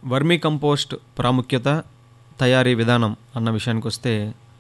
vermi compost ప్రాముఖ్యత తయారీ విధానం అన్న విషయానికి వస్తే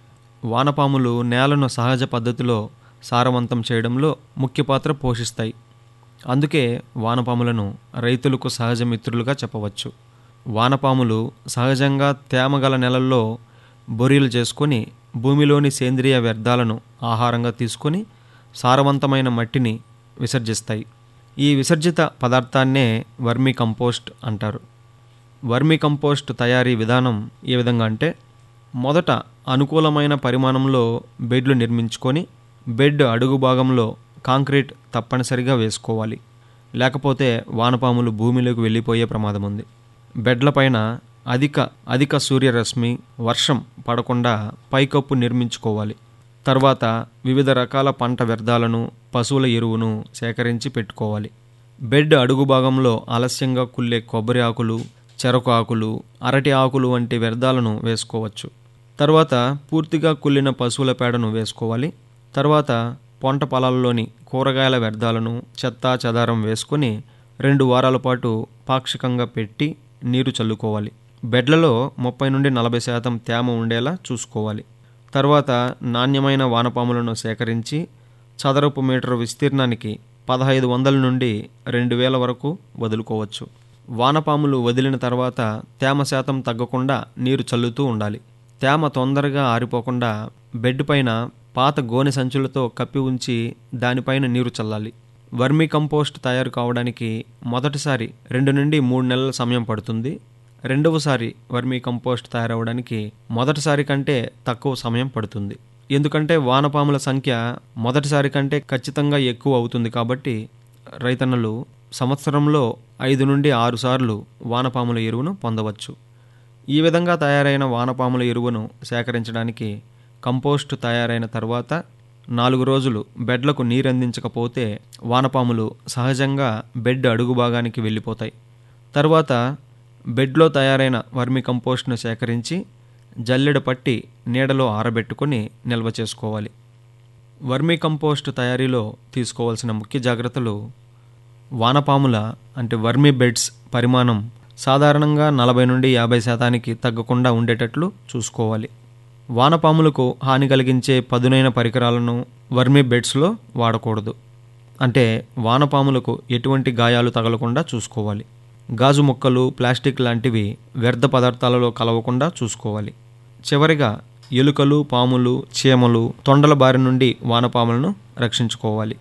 వానపాములు నేలను సహజ పద్ధతిలో సారవంతం చేయడంలో ముఖ్య పాత్ర పోషిస్తాయి అందుకే వానపాములను రైతులకు సహజ మిత్రులుగా చెప్పవచ్చు వానపాములు సహజంగా తేమగల నెలల్లో బొరీలు చేసుకొని భూమిలోని సేంద్రియ వ్యర్థాలను ఆహారంగా తీసుకొని సారవంతమైన మట్టిని విసర్జిస్తాయి ఈ విసర్జిత పదార్థాన్నే వర్మీ కంపోస్ట్ అంటారు వర్మీ కంపోస్ట్ తయారీ విధానం ఏ విధంగా అంటే మొదట అనుకూలమైన పరిమాణంలో బెడ్లు నిర్మించుకొని బెడ్ అడుగు భాగంలో కాంక్రీట్ తప్పనిసరిగా వేసుకోవాలి లేకపోతే వానపాములు భూమిలోకి వెళ్ళిపోయే ప్రమాదం ఉంది బెడ్లపైన అధిక అధిక సూర్యరశ్మి వర్షం పడకుండా పైకప్పు నిర్మించుకోవాలి తర్వాత వివిధ రకాల పంట వ్యర్థాలను పశువుల ఎరువును సేకరించి పెట్టుకోవాలి బెడ్ అడుగు భాగంలో ఆలస్యంగా కుళ్ళే కొబ్బరి ఆకులు చెరకు ఆకులు అరటి ఆకులు వంటి వ్యర్థాలను వేసుకోవచ్చు తర్వాత పూర్తిగా కుళ్ళిన పశువుల పేడను వేసుకోవాలి తర్వాత పొంట పొలాల్లోని కూరగాయల వ్యర్థాలను చెత్త చెదారం వేసుకొని రెండు వారాల పాటు పాక్షికంగా పెట్టి నీరు చల్లుకోవాలి బెడ్లలో ముప్పై నుండి నలభై శాతం తేమ ఉండేలా చూసుకోవాలి తర్వాత నాణ్యమైన వానపాములను సేకరించి చదరపు మీటర్ విస్తీర్ణానికి పదహైదు వందల నుండి రెండు వేల వరకు వదులుకోవచ్చు వానపాములు వదిలిన తర్వాత తేమ శాతం తగ్గకుండా నీరు చల్లుతూ ఉండాలి తేమ తొందరగా ఆరిపోకుండా బెడ్ పైన పాత గోనె సంచులతో కప్పి ఉంచి దానిపైన నీరు చల్లాలి వర్మీ కంపోస్ట్ తయారు కావడానికి మొదటిసారి రెండు నుండి మూడు నెలల సమయం పడుతుంది రెండవసారి వర్మీ కంపోస్ట్ తయారవడానికి మొదటిసారి కంటే తక్కువ సమయం పడుతుంది ఎందుకంటే వానపాముల సంఖ్య మొదటిసారి కంటే ఖచ్చితంగా ఎక్కువ అవుతుంది కాబట్టి రైతన్నలు సంవత్సరంలో ఐదు నుండి ఆరు సార్లు వానపాముల ఎరువును పొందవచ్చు ఈ విధంగా తయారైన వానపాముల ఎరువును సేకరించడానికి కంపోస్ట్ తయారైన తర్వాత నాలుగు రోజులు బెడ్లకు నీరందించకపోతే వానపాములు సహజంగా బెడ్ అడుగు భాగానికి వెళ్ళిపోతాయి తర్వాత బెడ్లో తయారైన వర్మి కంపోస్ట్ను సేకరించి జల్లెడ పట్టి నీడలో ఆరబెట్టుకొని నిల్వ చేసుకోవాలి వర్మీ కంపోస్ట్ తయారీలో తీసుకోవాల్సిన ముఖ్య జాగ్రత్తలు వానపాముల అంటే వర్మీ బెడ్స్ పరిమాణం సాధారణంగా నలభై నుండి యాభై శాతానికి తగ్గకుండా ఉండేటట్లు చూసుకోవాలి వానపాములకు హాని కలిగించే పదునైన పరికరాలను వర్మీ బెడ్స్లో వాడకూడదు అంటే వానపాములకు ఎటువంటి గాయాలు తగలకుండా చూసుకోవాలి గాజు ముక్కలు ప్లాస్టిక్ లాంటివి వ్యర్థ పదార్థాలలో కలవకుండా చూసుకోవాలి చివరిగా ఎలుకలు పాములు చీమలు తొండల బారి నుండి వానపాములను రక్షించుకోవాలి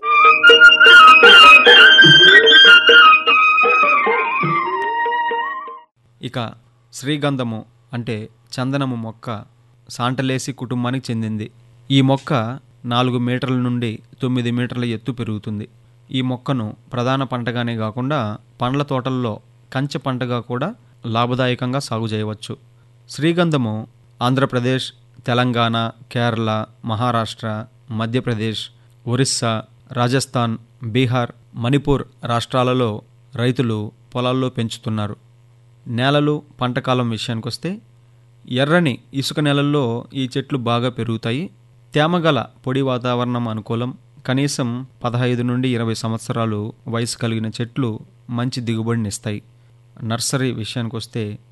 ఇక శ్రీగంధము అంటే చందనము మొక్క సాంటలేసి కుటుంబానికి చెందింది ఈ మొక్క నాలుగు మీటర్ల నుండి తొమ్మిది మీటర్ల ఎత్తు పెరుగుతుంది ఈ మొక్కను ప్రధాన పంటగానే కాకుండా పండ్ల తోటల్లో కంచె పంటగా కూడా లాభదాయకంగా సాగు చేయవచ్చు శ్రీగంధము ఆంధ్రప్రదేశ్ తెలంగాణ కేరళ మహారాష్ట్ర మధ్యప్రదేశ్ ఒరిస్సా రాజస్థాన్ బీహార్ మణిపూర్ రాష్ట్రాలలో రైతులు పొలాల్లో పెంచుతున్నారు నేలలు పంటకాలం విషయానికొస్తే ఎర్రని ఇసుక నేలల్లో ఈ చెట్లు బాగా పెరుగుతాయి తేమగల పొడి వాతావరణం అనుకూలం కనీసం పదహైదు నుండి ఇరవై సంవత్సరాలు వయసు కలిగిన చెట్లు మంచి దిగుబడినిస్తాయి నర్సరీ విషయానికొస్తే